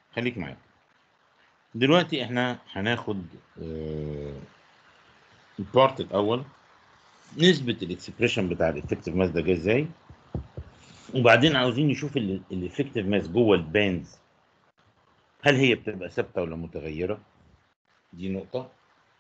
خليك معايا دلوقتي احنا هناخد آه، البارت الاول نسبة الاكسبريشن بتاع الافكتيف ماس ده جاي ازاي وبعدين عاوزين نشوف الافكتيف ماس جوه الباندز هل هي بتبقى ثابتة ولا متغيرة دي نقطة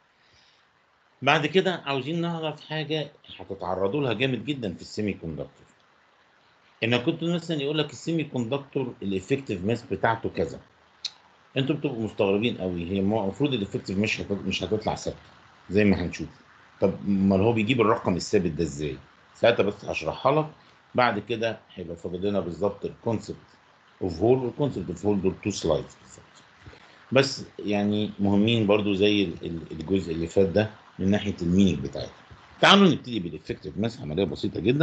بعد كده عاوزين نعرف حاجة هتتعرضوا لها جامد جدا في السيمي كوندكتور ان كنت مثلا يقول لك السيمي كوندكتور الافكتيف ماس بتاعته كذا انتوا بتبقوا مستغربين قوي هي المفروض الافكتيف مش هت- مش هتطلع ثابته زي ما هنشوف طب امال هو بيجيب الرقم الثابت ده ازاي ساعتها بس هشرحها لك بعد كده هيبقى فاضل لنا بالظبط الكونسبت اوف هول والكونسبت اوف هول دول تو سلايدز بالظبط بس يعني مهمين برضو زي ال- ال- الجزء اللي فات ده من ناحيه المينينج بتاعتها تعالوا نبتدي بالافكتيف ماس عمليه بسيطه جدا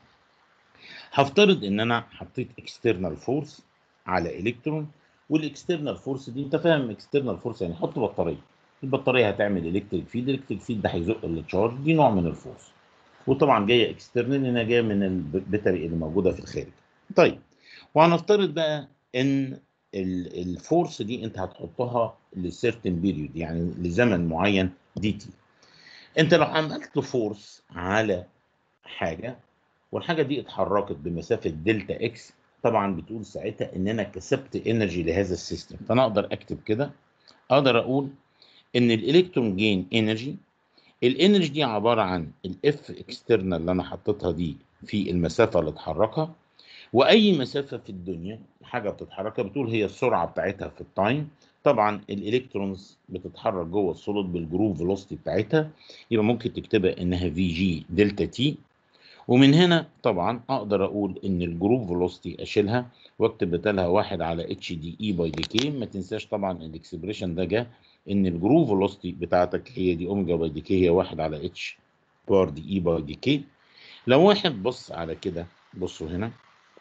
هفترض ان انا حطيت اكسترنال فورس على الكترون والاكسترنال فورس دي انت فاهم اكسترنال فورس يعني حط بطاريه البطاريه هتعمل الكتريك فيد الكتريك فيد ده هيزق التشارج دي نوع من الفورس وطبعا جايه اكسترنال لانها جايه من البتري اللي موجوده في الخارج طيب وهنفترض بقى ان ال- الفورس دي انت هتحطها لسيرتن بيريود يعني لزمن معين دي تي انت لو عملت فورس على حاجه والحاجه دي اتحركت بمسافه دلتا اكس طبعا بتقول ساعتها ان انا كسبت انرجي لهذا السيستم فانا اقدر اكتب كده اقدر اقول ان الالكترون جين انرجي الانرجي دي عباره عن الاف اكسترنال اللي انا حطيتها دي في المسافه اللي اتحركها واي مسافه في الدنيا حاجه بتتحركها بتقول هي السرعه بتاعتها في التايم طبعا الالكترونز بتتحرك جوه السوليد بالجروف فيلوسيتي بتاعتها يبقى ممكن تكتبها انها في جي دلتا تي ومن هنا طبعا اقدر اقول ان الجروب فيلوسيتي اشيلها واكتب بدالها واحد على اتش دي اي باي دي كي ما تنساش طبعا الاكسبريشن ده جه ان الجروب فيلوسيتي بتاعتك هي دي اوميجا باي دي كي هي واحد على اتش بار دي اي باي دي كي لو واحد بص على كده بصوا هنا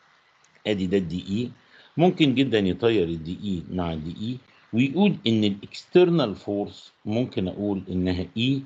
ادي ده الدي اي ممكن جدا يطير الدي اي مع الدي اي ويقول ان الاكسترنال فورس ممكن اقول انها اي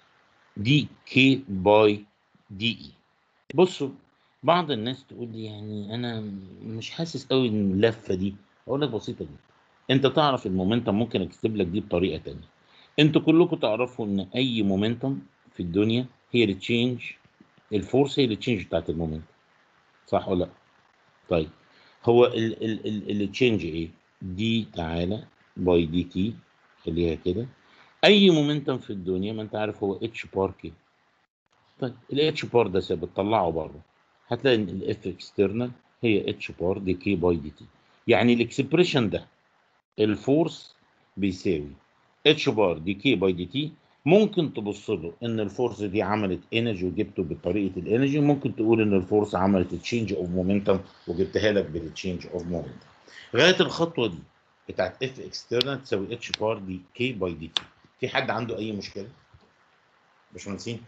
دي كي باي دي اي بصوا بعض الناس تقول لي يعني انا مش حاسس قوي ان اللفه دي اقول لك بسيطه جدا انت تعرف المومنتم ممكن اكتب لك دي بطريقه تانية انتوا كلكم تعرفوا ان اي مومنتم في الدنيا هي التشينج الفورس هي التشينج بتاعت المومنتم صح ولا لا طيب هو التشينج ايه دي تعالى باي دي تي خليها كده اي مومنتم في الدنيا ما انت عارف هو اتش بار كي طيب الاتش بار ده ثابت طلعه بره هتلاقي ان الاف اكسترنال هي اتش بار دي كي باي دي تي يعني الاكسبريشن ده الفورس بيساوي اتش بار دي كي باي دي تي ممكن تبص له ان الفورس دي عملت انرجي وجبته بطريقه الانرجي ممكن تقول ان الفورس عملت تشينج اوف مومنتم وجبتها لك بالتشينج اوف مومنتم لغايه الخطوه دي بتاعت اف اكسترنال تساوي اتش بار دي كي باي دي تي في حد عنده اي مشكله؟ باشمهندسين؟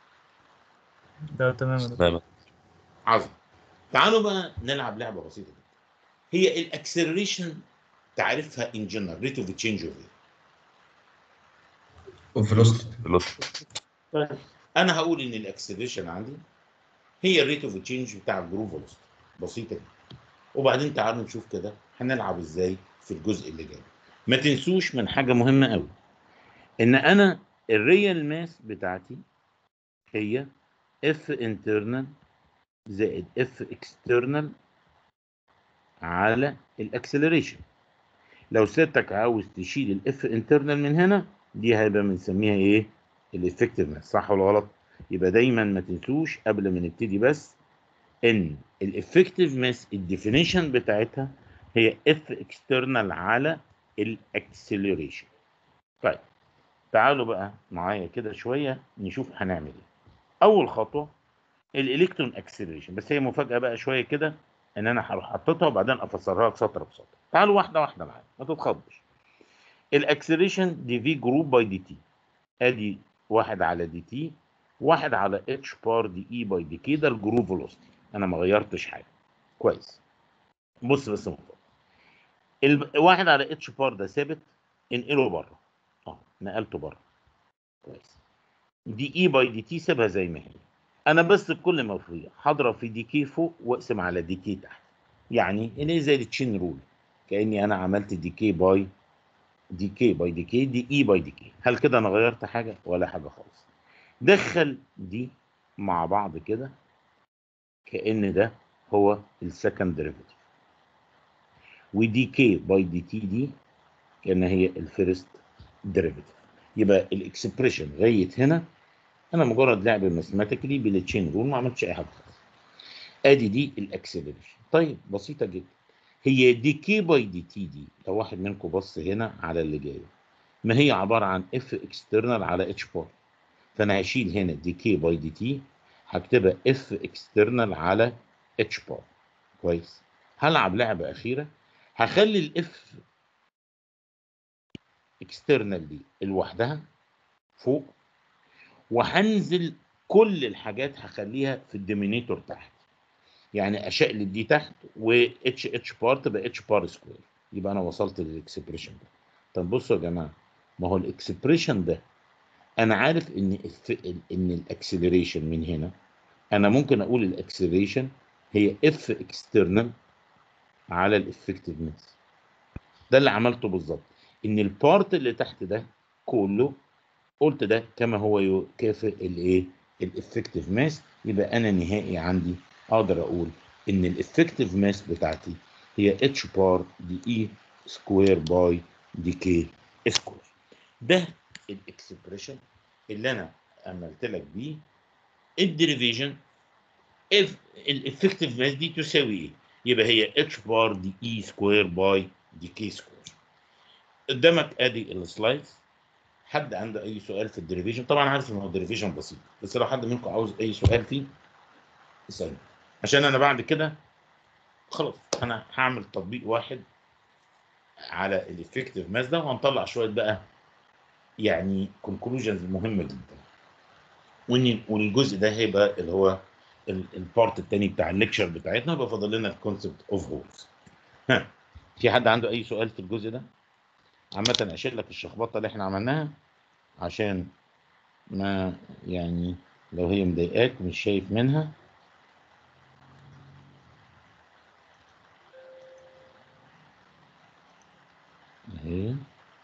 ده تمام يا دكتور. تمام عظيم تعالوا بقى نلعب لعبه بسيطه جدا هي الاكسلريشن تعرفها ان جنرال ريت اوف تشينج اوف وفيلوسيتي فيلوسفي انا هقول ان الاكسلريشن عندي هي الريت اوف تشينج بتاع الجروف فيلوسيتي بسيطه جدا وبعدين تعالوا نشوف كده هنلعب ازاي في الجزء اللي جاي ما تنسوش من حاجه مهمه قوي ان انا الريال ماس بتاعتي هي اف انترنال زائد اف اكسترنال على الاكسلريشن لو سيادتك عاوز تشيل الاف انترنال من هنا دي هيبقى بنسميها ايه الافكتيفنس صح ولا غلط يبقى دايما ما تنسوش قبل ما نبتدي بس ان الافكتيف ماس الديفينيشن بتاعتها هي اف اكسترنال على الاكسلريشن طيب تعالوا بقى معايا كده شويه نشوف هنعمل ايه اول خطوه الالكترون اكسلريشن بس هي مفاجاه بقى شويه كده ان انا هروح حاططها وبعدين افسرها لك سطر بسطر تعالوا واحده واحده معايا ما تتخضش الاكسلريشن دي في جروب باي دي تي ادي واحد على دي تي واحد على اتش بار دي اي باي دي كي ده الجروب فيلوسيتي انا ما غيرتش حاجه كويس بص بس مفضل الواحد على اتش بار ده ثابت انقله بره اه نقلته بره كويس دي اي باي دي تي سيبها زي ما هي انا بس بكل ما فيه هضرب في دي كي فوق واقسم على دي كي تحت يعني اللي هي زي التشين رول كاني انا عملت ديكي باي ديكي باي ديكي دي اي باي ديكي هل كده انا غيرت حاجه ولا حاجه خالص دخل دي مع بعض كده كان ده هو السكند ديريفيتيف ودي كي باي دي تي دي كان هي الفيرست ديريفيتيف يبقى الاكسبريشن لغايه هنا انا مجرد لعب ماثيماتيكلي بالتشين رول ما عملتش اي حاجه خالص ادي دي الاكسلريشن طيب بسيطه جدا هي دي كي باي دي تي دي لو واحد منكم بص هنا على اللي جاي ما هي عباره عن اف اكسترنال على اتش بار فانا هشيل هنا دي كي باي دي تي هكتبها اف اكسترنال على اتش بار كويس هلعب لعبه اخيره هخلي الاف اكسترنال دي لوحدها فوق وهنزل كل الحاجات هخليها في الدومينيتور تحت يعني اشقلب دي تحت و اتش اتش بار تبقى اتش بار سكوير يبقى انا وصلت للاكسبريشن ده طب بصوا يا جماعه ما هو الاكسبريشن ده انا عارف ان الف... ان الاكسلريشن من هنا انا ممكن اقول الاكسلريشن هي اف اكسترنال على الافكتيف ماس ده اللي عملته بالظبط ان البارت اللي تحت ده كله قلت ده كما هو يكافئ الايه الافكتيف ماس يبقى انا نهائي عندي اقدر اقول ان الافكتيف ماس بتاعتي هي اتش بار دي اي سكوير باي دي كي سكوير ده الاكسبريشن اللي انا عملت لك بيه الديريفيجن اف الافكتيف ماس دي تساوي ايه يبقى هي اتش بار دي اي سكوير باي دي كي سكوير قدامك ادي السلايدز حد عنده اي سؤال في الديريفيجن طبعا عارف ان هو الديريفيجن بسيط بس لو حد منكم عاوز اي سؤال فيه اسالني عشان انا بعد كده خلاص انا هعمل تطبيق واحد على الافكتيف ماس ده وهنطلع شويه بقى يعني كونكلوجنز مهمه جدا وان والجزء ده هيبقى اللي هو البارت الثاني بتاع الليكشر بتاعتنا يبقى فاضل لنا الكونسبت اوف هولز ها في حد عنده اي سؤال في الجزء ده عامة اشيل لك الشخبطه اللي احنا عملناها عشان ما يعني لو هي مضايقاك مش شايف منها اهي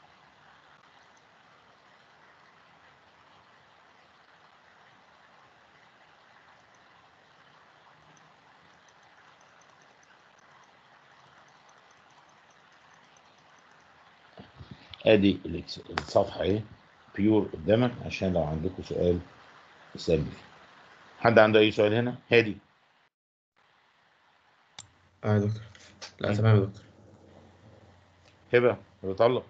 ادي الصفحه اهي بيور قدامك عشان لو عندكم سؤال اسالني فيه حد عنده اي سؤال هنا هادي اه يا دكتور لا تمام يا دكتور هبه بتطلق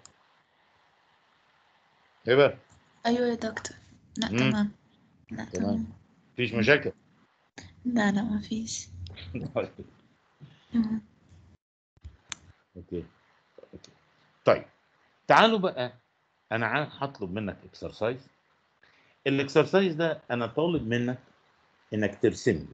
هبه أيوة يا دكتور لا مم. تمام لا تمام. تمام مفيش مشاكل لا لا ما فيش تمام. اوكي اوكي طيب تعالوا بقى انا عا- هطلب منك اكسرسايز الاكسرسايز ده انا طالب منك انك ترسم لي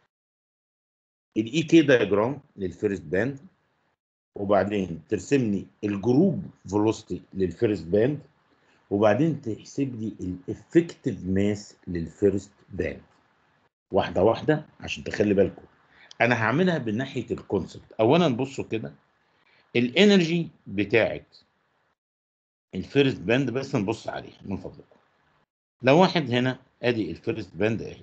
الاي كي دايجرام للفيرست باند وبعدين ترسم لي الجروب فيلوسيتي للفيرست باند وبعدين تحسب لي الافكتيف ماس للفيرست باند واحده واحده عشان تخلي بالكم انا هعملها من ناحيه الكونسبت اولا بصوا كده الانرجي بتاعت الفيرست باند بس نبص عليها من فضلكم لو واحد هنا ادي الفيرست باند اهي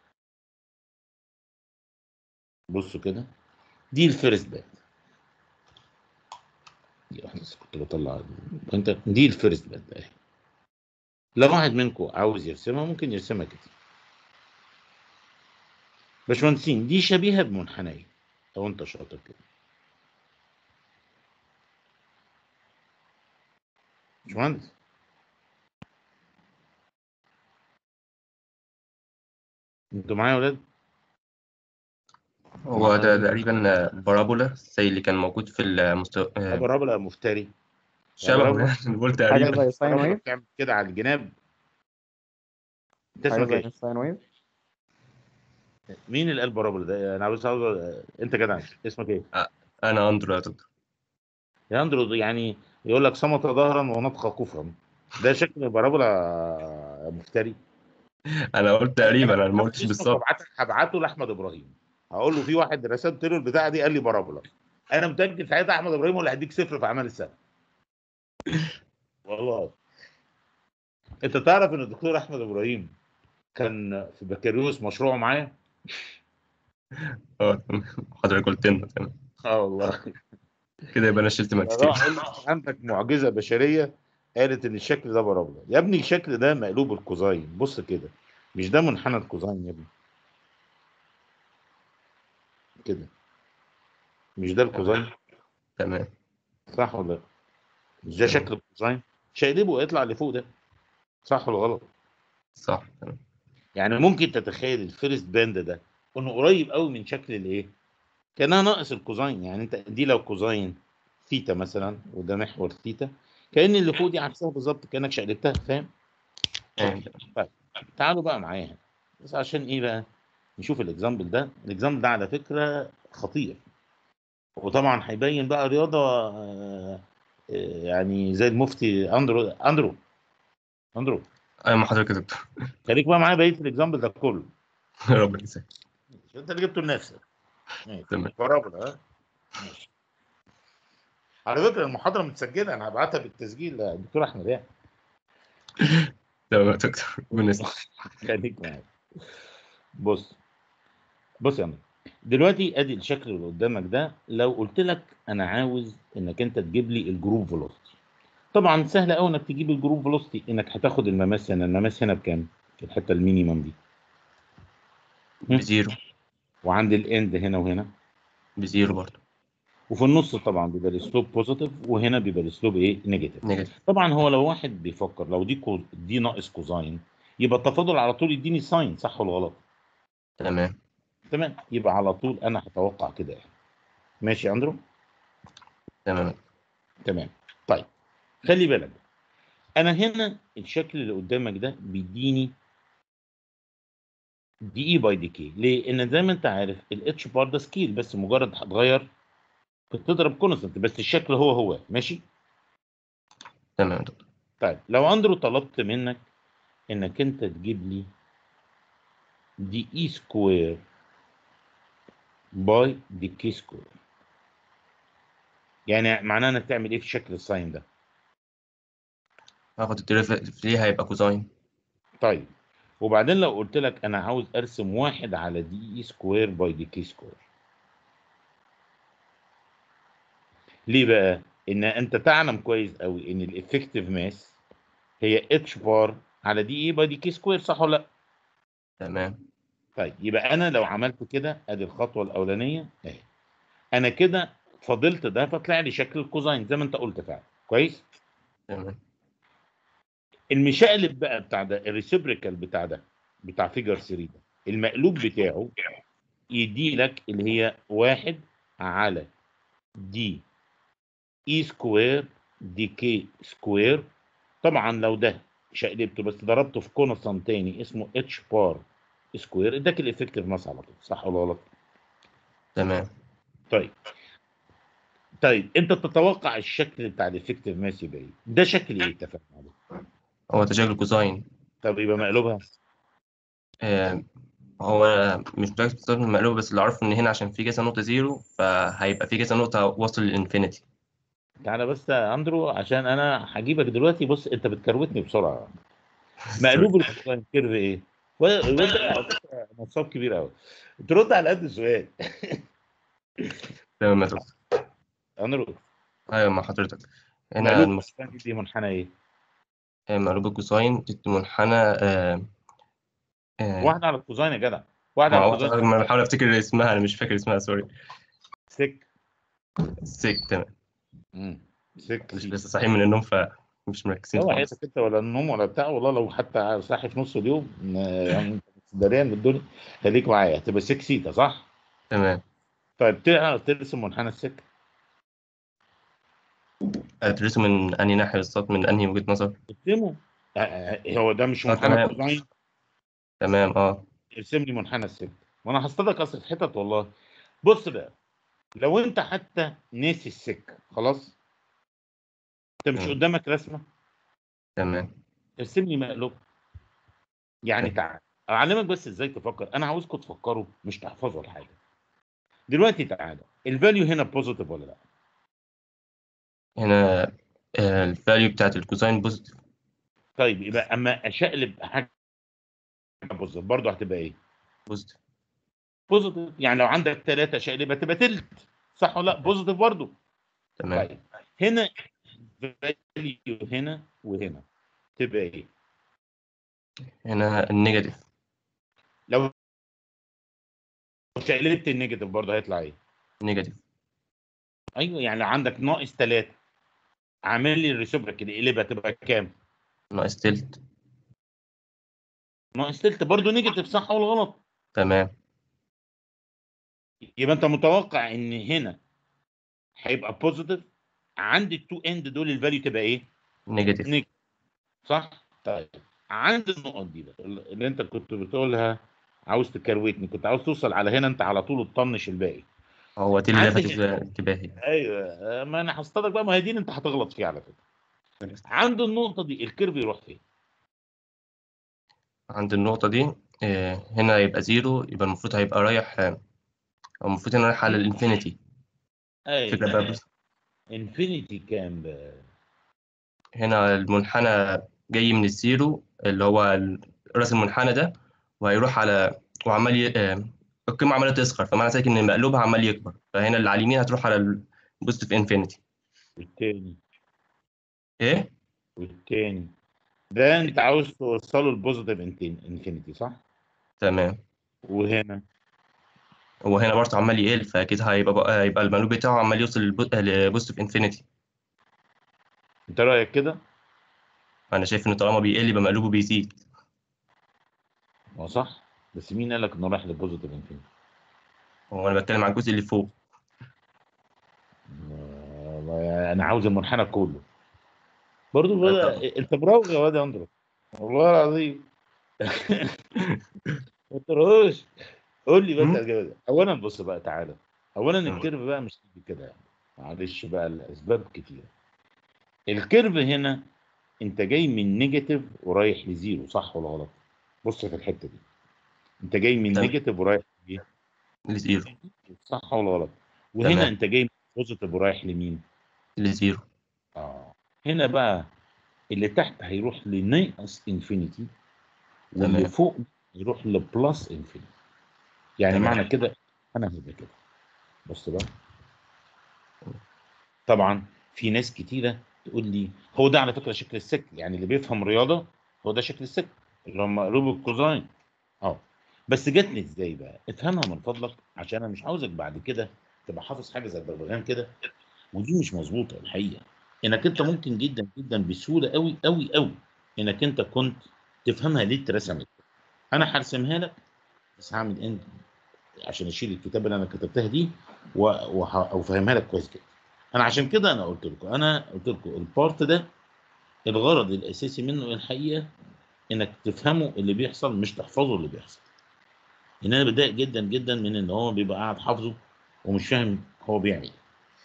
بصوا كده دي الفيرست باند دي واحده بس كنت بطلع انت دي الفيرست باند اهي لو واحد منكم عاوز يرسمها ممكن يرسمها كده باشمهندسين دي شبيهه بمنحنيه لو انت شاطر كده باشمهندس انتوا معايا يا ولاد؟ هو ده تقريبا بارابولا زي اللي كان موجود في المستوى بارابولا مفتري شبه بقول حاجة تقريبا زي ساين بارابولا ويف بتعمل كده على الجناب انت حاجة اسمك زي ايه؟ الساين ويف مين اللي قال بارابولا ده؟ انا عاوز عاوز انت جدع اسمك ايه؟ انا اندرو يا دكتور يا اندرو يعني يقول لك صمت ظهرا ونطق كفرا ده شكل بارابولا مفتري انا قلت تقريبا انا ما قلتش اسمك بالظبط هبعت- هبعته لاحمد ابراهيم هقول له في واحد رسمت له البتاعه دي قال لي بارابولا انا متاكد ساعتها احمد ابراهيم هو اللي هيديك صفر في اعمال السنه والله انت تعرف ان الدكتور احمد ابراهيم كان في بكالوريوس مشروعه معايا اه تمام حضرتك قلت لنا تمام اه والله كده يبقى انا شلت ماكستين عندك معجزه بشريه قالت ان الشكل ده برابله يا ابني الشكل ده مقلوب الكوزاين بص كده مش ده منحنى الكوزاين يا ابني كده مش ده الكوزاين تمام صح ولا لا مش ده شكل الكوزاين شقلبه ويطلع لفوق ده صح ولا غلط صح تمام يعني ممكن تتخيل الفيرست باند ده انه قريب قوي من شكل الايه كانها ناقص الكوزاين يعني انت دي لو كوزاين ثيتا مثلا وده محور ثيتا كان اللي فوق دي عكسها بالظبط كانك شقلبتها فاهم تمام. تعالوا بقى معايا بس عشان ايه بقى نشوف الاكزامبل ده الاكزامبل ده على فكره خطير وطبعا هيبين بقى رياضه آه، آه، يعني زي المفتي اندرو اندرو اندرو ايوه مع حضرتك يا دكتور خليك بقى معايا بقيه الاكزامبل ده كله ربنا يسعدك مش انت اللي جبته لنفسك ماشي تمام. برافو ها ماشي على فكره المحاضره متسجله انا هبعتها بالتسجيل للدكتور احمد يعني تمام يا دكتور ربنا يسعدك خليك معايا بص بص يا عم دلوقتي ادي الشكل اللي قدامك ده لو قلت لك انا عاوز انك انت تجيب لي الجروب فيلوسيتي طبعا سهل قوي انك تجيب الجروب فيلوسيتي انك هتاخد المماس هنا المماس هنا بكام في الحته المينيمم دي بزيرو وعند الاند هنا وهنا بزيرو برضه وفي النص طبعا بيبقى الاسلوب بوزيتيف وهنا بيبقى الاسلوب ايه نيجاتيف نيجاتيف طبعا هو لو واحد بيفكر لو دي كو دي ناقص كوزاين يبقى التفاضل على طول يديني ساين صح ولا غلط تمام تمام يبقى على طول انا هتوقع كده يعني ماشي يا اندرو تمام تمام طيب خلي بالك انا هنا الشكل اللي قدامك ده بيديني دي اي باي دي كي ليه ان زي ما انت عارف الاتش بار ده سكيل بس مجرد هتغير بتضرب كونستنت بس الشكل هو هو ماشي تمام يا دكتور طيب لو اندرو طلبت منك انك انت تجيب لي دي اي سكوير باي دي كي سكوير يعني معناه انك تعمل ايه في شكل الساين ده هاخد الديريفيتيف ليه هيبقى كوزاين طيب وبعدين لو قلت لك انا عاوز ارسم واحد على دي اي سكوير باي دي كي سكوير ليه بقى ان انت تعلم كويس قوي ان الافكتيف ماس هي اتش بار على دي اي باي دي كي سكوير صح ولا لا تمام طيب يبقى انا لو عملت كده ادي الخطوه الاولانيه اهي انا كده فضلت ده فطلع لي شكل الكوزاين زي ما انت قلت فعلا كويس تمام المشقلب بقى بتاع ده الريسبريكال بتاع ده بتاع فيجر 3 ده المقلوب بتاعه يدي لك اللي هي واحد على دي اي سكوير دي كي سكوير طبعا لو ده شقلبته بس ضربته في كونستانت تاني اسمه اتش بار سكوير اداك الافكتيف ماس على طول صح ولا غلط؟ تمام طيب طيب انت تتوقع الشكل بتاع الافكتيف ماس يبقى ايه؟ ده شكل ايه اتفقنا عليه؟ هو تشكل كوزاين طب يبقى مقلوبها آه، هو مش متأكد بالظبط من المقلوب بس اللي أعرفه إن هنا عشان في كذا نقطة زيرو فهيبقى في كذا نقطة واصل للإنفينيتي تعالى بس يا اندرو عشان انا هجيبك دلوقتي بص انت بتكروتني بسرعه مقلوب الكوزاين كيرف ايه؟ الواد ده على فكرة نصاب كبير قوي ترد على قد السؤال تمام يا دكتور اندرو أيوة مع حضرتك هنا مقلوب المف... الكوزاين دي منحنى ايه؟ آه، مقلوب الكوساين ضد منحنى آه، آه، واحده على الكوزاين يا جدع واحده مع على واحدة الكوزاين أنا بحاول أفتكر اسمها أنا مش فاكر اسمها سوري سك سيك تمام مم. سك مش لسه صاحيين من النوم فمش مركزين هو خالص حياتك انت ولا النوم ولا بتاع والله لو حتى صاحي في نص اليوم آه، يعني انت دريان بالدنيا خليك معايا هتبقى سك سيتا صح؟ تمام طيب تعرف ترسم منحنى السك؟ أدرسه من أنهي ناحية بالظبط من أنهي وجهة نظر ارسمه آه، آه، هو ده مش آه، منحنى تمام. الكوزاين تمام أه ارسم لي منحنى السك وانا هصطادك اصل في حتت والله بص بقى لو انت حتى ناسي السك خلاص انت مش تمام. قدامك رسمه تمام ارسم لي مقلوب يعني تمام. تعال اعلمك بس ازاي تفكر انا عاوزكم تفكروا مش تحفظوا الحاجه دلوقتي تعالى الفاليو هنا بوزيتيف ولا لا هنا الفاليو بتاعت الكوساين بوزيتيف طيب يبقى اما اشقلب حاجه بوزيتيف برضه هتبقى ايه بوزيتيف بوزيتيف يعني لو عندك ثلاثة شقلب هتبقى تلت صح ولا لا بوزيتيف برضه تمام طيب هنا فاليو هنا وهنا تبقى ايه هنا النيجاتيف لو شقلبت النيجاتيف برضه هيطلع ايه نيجاتيف ايوه يعني لو عندك ناقص ثلاثة عامل لي الريسبرك كده قلبها تبقى كام ناقص تلت ناقص تلت برضه نيجاتيف صح ولا غلط تمام يبقى انت متوقع ان هنا هيبقى بوزيتيف عند التو اند دول الفاليو تبقى ايه نيجاتيف نيجاتيف صح طيب عند النقط دي بقى اللي انت كنت بتقولها عاوز تكروتني كنت عاوز توصل على هنا انت على طول تطنش الباقي هو دي اللي عندي لفت انتباهي ايوه ما انا هصطادك بقى ما هي دي اللي انت هتغلط فيها على فكره عند النقطه دي الكيرف يروح فين عند النقطة دي آه، هنا يبقى زيرو يبقى المفروض هيبقى رايح آه، أو المفروض هنا رايح على الانفينيتي فكرة بقى ايوه بس انفينيتي كام بقى هنا المنحنى جاي من الزيرو اللي هو ال- راس المنحنى ده وهيروح على وعمال ي... آه، القيمة عمالة تصغر فمعنى ذلك إن مقلوبها عمال يكبر فهنا اللي على اليمين هتروح على البوزيتيف انفينيتي والتاني إيه؟ والتاني ده انت عاوز توصله البوزيتيف انفينيتي صح تمام وهنا وهنا برضه عمال يقل فأكيد هيبقى بقى هيبقى المقلوب بتاعه عمال يوصل للبوزيتيف انفينيتي انت رايك كده أنا شايف إن طالما بيقل يبقى مقلوبه بيزيد ما صح بس مين قال لك انه رايح للبوزيتيف انفينيتي هو أنا بتكلم عن الجزء اللي فوق والله انا عاوز المنحنى كله برضه بقى انت براوغ يا واد يا اندرو والله العظيم ما تروش قول لي بس مم. الإجابة دي. اولا بص بقى تعالى اولا تمام. الكيرف بقى مش تيجي كده يعني معلش بقى الاسباب كتير الكيرف هنا انت جاي من نيجاتيف ورايح لزيرو صح ولا غلط بص في الحته دي انت جاي من تمام. نيجاتيف ورايح لإيه؟ لزيرو صح ولا غلط وهنا تمام. انت جاي من بوزيتيف ورايح لمين لزيرو اه هنا بقى اللي تحت هيروح لناقص انفينيتي واللي تمام. فوق يروح لبلس انفينيتي يعني تمام. معنى كده انا هيبقى كده بص بقى طبعا في ناس كتيره تقول لي هو ده على فكره شكل السكر يعني اللي بيفهم رياضه هو ده شكل السكر اللي هم مقلوب الكوزاين اه بس جت لي ازاي بقى افهمها من فضلك عشان انا مش عاوزك بعد كده تبقى حافظ حاجه زي البغبغان كده ودي مش مظبوطه الحقيقه انك انت ممكن جدا جدا بسهوله قوي قوي قوي انك انت كنت تفهمها ليه اترسمت انا هرسمها لك بس هعمل انت عشان اشيل الكتابه اللي انا كتبتها دي و- وه- وافهمها لك كويس جدا انا عشان كده انا قلت لكم انا قلت لكم البارت ده الغرض الاساسي منه الحقيقه انك تفهموا اللي بيحصل مش تحفظوا اللي بيحصل ان انا بتضايق جدا جدا من ان هو بيبقى قاعد حافظه ومش فاهم هو بيعمل ايه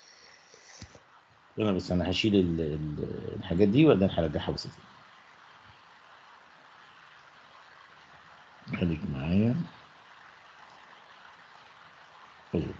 انا بس انا هشيل ال- ال- الحاجات دي وبعدين هرجعها بس خليك معايا طيب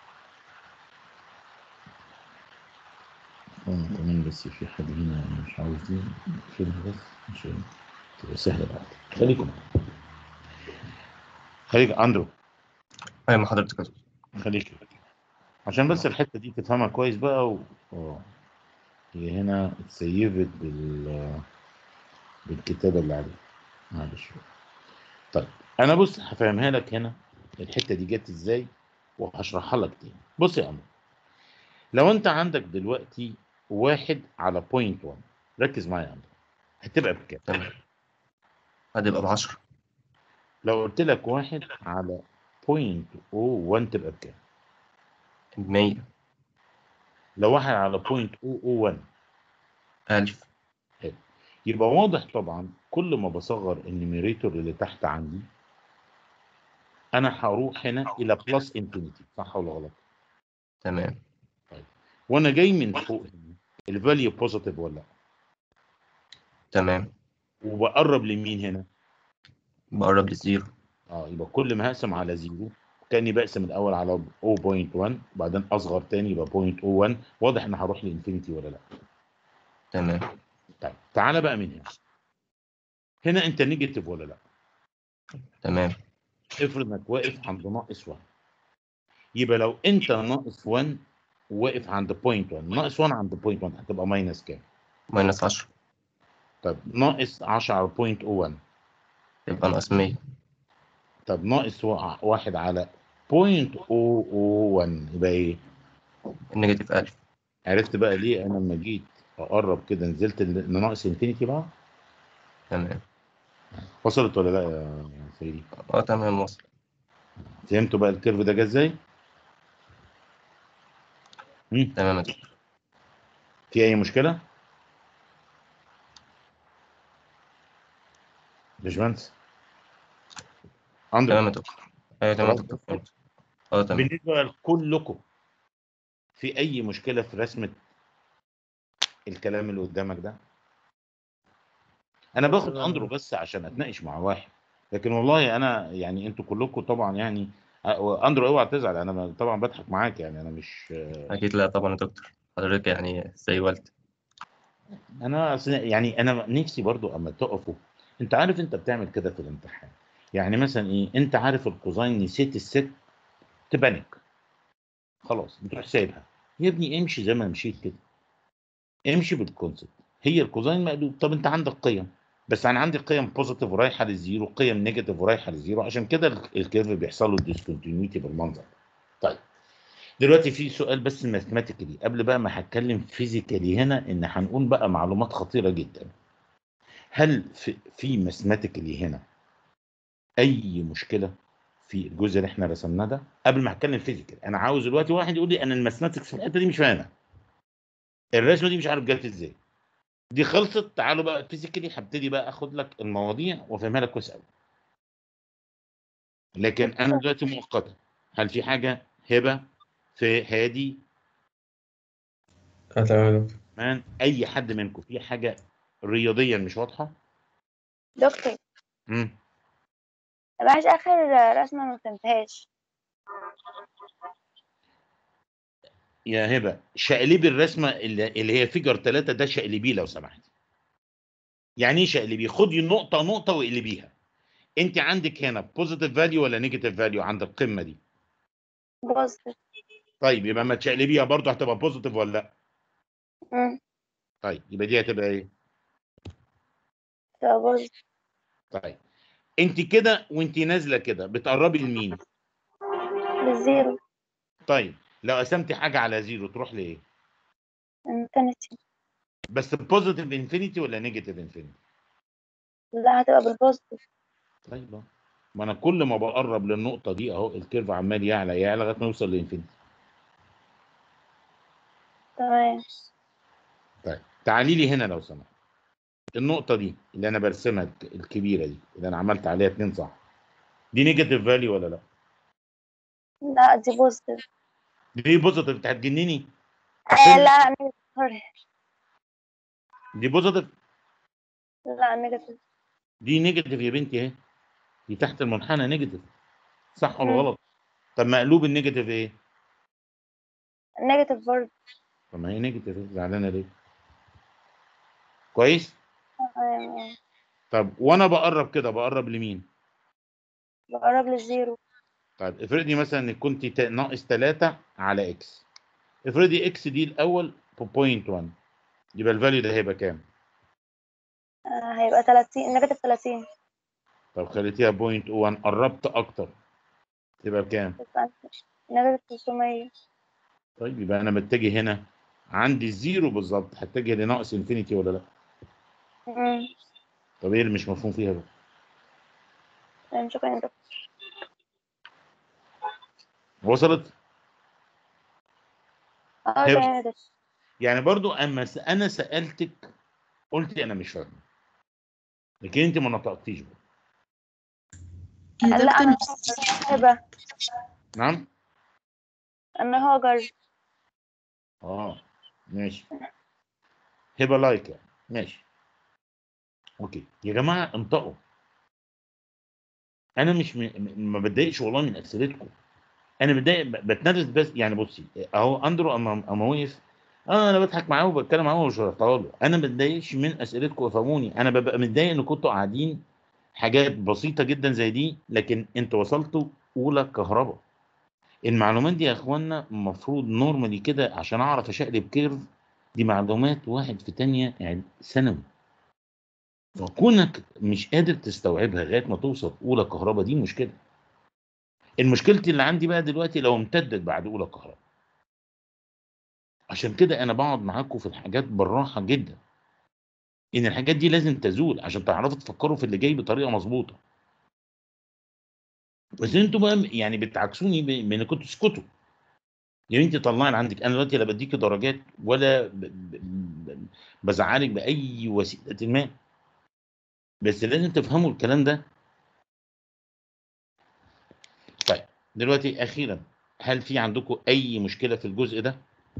أنا كمان بس في حد هنا مش عاوز دي نقفلها بس عشان تبقى سهلة بعد خليكم معايا. خليك اندرو أيوة مع حضرتك يا دكتور. خليك عشان بس الحتة دي تفهمها كويس بقى و... اه هي هنا اتسيفت بال بالكتابة اللي عليها معلش طيب انا بص هفهمها لك هنا الحتة دي جت ازاي وهشرحها لك تاني بص يا عمرو لو انت عندك دلوقتي واحد على بوينت 1 ركز معايا يا عمرو هتبقى بكام؟ تمام هتبقى بعشرة لو قلت لك واحد على بوينت او 1 تبقى بكام؟ بمية لو واحد على بوينت او او 1 ألف يبقى واضح طبعا كل ما بصغر النيميريتور اللي تحت عندي انا هروح هنا الى بلس انفينيتي صح ولا غلط؟ تمام وانا جاي من فوق هنا الفاليو بوزيتيف ولا لا؟ تمام وبقرب لمين هنا؟ بقرب للزيرو اه يبقى كل ما هقسم على زيرو كاني بقسم الاول على 0.1 وبعدين اصغر تاني يبقى 0.01 واضح ان هروح لانفينيتي ولا لا تمام طيب تعالى بقى من هنا هنا انت نيجاتيف ولا لا تمام افرض انك واقف عند ناقص 1 يبقى لو انت ناقص 1 واقف عند 0.1 ناقص 1 عند 0.1 هتبقى ماينس كام ماينس 10 طب ناقص 10 على 0.01 يبقى ناقص 100 طب ناقص وا- واحد على 0.001 يبقى ايه النيجاتيف 1000 عرفت بقى ليه انا لما جيت اقرب كده نزلت ال- ناقص انفينيتي بقى تمام وصلت ولا لا يا سيدي اه تمام وصل فهمتوا بقى الكيرف ده جه ازاي مم. تمام يا دكتور في اي مشكله باشمهندس اندرو تمام يا دكتور ايوه تمام يا خلاص. دكتور فهمت اه تمام بالنسبه لكلكم في اي مشكله في رسمه الكلام اللي قدامك ده انا باخد تمام. اندرو بس عشان اتناقش مع واحد لكن والله انا يعني انتوا كلكم طبعا يعني أ- اندرو اوعى تزعل انا ب- طبعا بضحك معاك يعني انا مش اكيد لا طبعا يا دكتور حضرتك يعني زي والدي انا أصل يعني انا نفسي برضو اما تقفوا انت عارف انت بتعمل كده في الامتحان يعني مثلا ايه انت عارف الكوزاين نسيت الست تبانك خلاص تروح سايبها يا ابني امشي زي ما مشيت كده امشي بالكونسبت هي الكوزاين مقلوب طب انت عندك قيم بس انا عندي قيم بوزيتيف ورايحه للزيرو قيم نيجاتيف ورايحه للزيرو عشان كده ال- الكيرف بيحصل له ديسكونتينيوتي بالمنظر طيب دلوقتي في سؤال بس ماثيماتيكالي قبل بقى ما هتكلم فيزيكالي هنا ان هنقول بقى معلومات خطيره جدا هل في في ماثيماتيكالي هنا اي مشكله في الجزء اللي احنا رسمناه ده قبل ما هتكلم فيزيكال انا عاوز دلوقتي واحد يقول لي انا الماثيماتكس في الحته دي مش فاهمها الرسمه دي مش عارف جت ازاي دي خلصت تعالوا بقى فيزيكالي هبتدي بقى اخد لك المواضيع وافهمها لك كويس قوي لكن انا دلوقتي مؤقتا هل في حاجه هبه في هادي اه تمام يا دكتور مان اي حد منكم في حاجه رياضيا مش واضحه دكتور امم معلش آخر رسمة ما فهمتهاش يا هبه شقلبي الرسمه اللي, اللي هي فيجر 3 ده شقلبيه لو سمحت يعني ايه شقلبيه خدي النقطه نقطه واقلبيها انت عندك هنا بوزيتيف فاليو ولا نيجاتيف فاليو عند القمه دي بوزيتيف طيب يبقى ما تشقلبيها برضه هتبقى بوزيتيف ولا لا أمم، طيب يبقى دي هتبقى ايه تبقى بوزيتيف طيب انت كده وانت نازله كده بتقربي لمين بالزيرو طيب لو قسمتي حاجه على زيرو تروح لايه انفينيتي بس بوزيتيف انفينيتي ولا نيجاتيف انفينيتي لا هتبقى بالبوزيتيف طيب أهو. ما انا كل ما بقرب للنقطه دي اهو الكيرف عمال يعلى يعلى لغايه ما يوصل لانفينيتي تمام طيب تعالي لي هنا لو سمحت النقطه دي اللي انا برسمها الك- الكبيره دي اللي انا عملت عليها اتنين صح دي نيجاتيف فاليو ولا لا لا دي بوزيتيف دي بوزيتيف انت هتجنني آه لا نيجاتيف سوري دي بوزيتيف لا نيجاتيف دي نيجاتيف يا بنتي اهي دي تحت المنحنى نيجاتيف صح ولا مم. غلط طب مقلوب النيجاتيف ايه نيجاتيف برضه طب ما هي نيجاتيف إيه؟ زعلانه ليه كويس تمام آه. طب وانا بقرب كده بقرب لمين بقرب للزيرو طيب افرضي مثلا انك كنت تا- ناقص 3 على اكس افرضي اكس دي الاول بوينت 1 يبقى الفاليو ده هيبقى كام آه هيبقى 30 نيجاتيف 30 طب خليتيها بوينت 1 قربت اكتر تبقى بكام تبقى نيجاتيف 300 طيب يبقى انا بتجه هنا عندي الزيرو بالظبط هتجه لناقص انفينيتي ولا لا أمم، طب ايه اللي مش مفهوم فيها بقى تمام شكرا يا دكتور وصلت اه هي- تمام يا دكتور يعني برضو اما س- انا سالتك قلتي انا مش فاهم لكن انت ما نطقتيش بقى. يا لا دكتور انا مش هبه نعم انا هاجر اه ماشي هبه لايك يعني ماشي اوكي يا جماعه انطقوا انا مش م... م- ما بتضايقش والله من اسئلتكم انا متضايق ب- بتنرفز بس يعني بصي اهو اندرو اما اما وقف اه انا بضحك معاه وبتكلم معاه وشرحتها له انا ما بتضايقش من اسئلتكم افهموني انا ببقى متضايق ان كنتوا قاعدين حاجات بسيطه جدا زي دي لكن انتوا وصلتوا اولى كهرباء المعلومات دي يا اخوانا المفروض نورمالي كده عشان اعرف اشقلب كيرف دي معلومات واحد في تانية يعني ثانوي فكونك مش قادر تستوعبها لغايه ما توصل اولى كهرباء دي مشكله المشكلتي اللي عندي بقى دلوقتي لو امتدت بعد اولى كهرباء عشان كده انا بقعد معاكم في الحاجات بالراحه جدا ان الحاجات دي لازم تزول عشان تعرفوا تفكروا في اللي جاي بطريقه مظبوطه بس انتوا بقى يعني بتعكسوني ب- بان كنتوا تسكتوا يا بنتي طلعي اللي عندك انا دلوقتي لا بديكي درجات ولا ب... ب... ب... بزعلك باي وسيله ما بس لازم تفهموا الكلام ده طيب دلوقتي اخيرا هل في عندكم اي مشكله في الجزء ده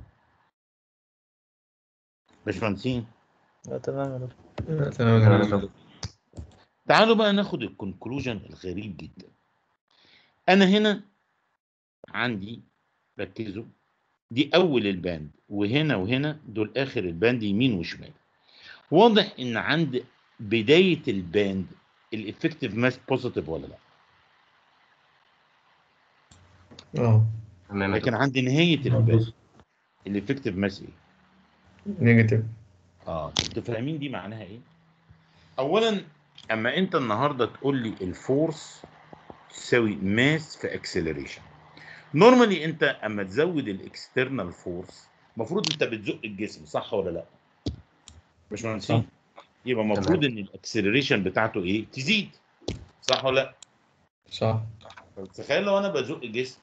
باشمهندسين لا تمام يا دكتور آه، تمام يا دكتور. تعالوا بقى ناخد الكونكلوجن الغريب جدا انا هنا عندي ركزوا دي اول الباند وهنا وهنا دول اخر الباند يمين وشمال واضح ان عند بدايه الباند الافكتيف ماس بوزيتيف ولا لا اه تمام يا لكن دكتور. عند نهايه الباند الافكتيف ماس ايه نيجاتيف اه انتوا فاهمين دي معناها ايه اولا اما انت النهارده تقول لي الفورس تساوي ماس في اكسلريشن نورمالي انت اما تزود الاكسترنال فورس المفروض انت بتزق الجسم صح ولا لا مش مهندسين يبقى المفروض ان الاكسلريشن بتاعته ايه تزيد صح ولا لا صح طب تخيل لو انا بزق جسم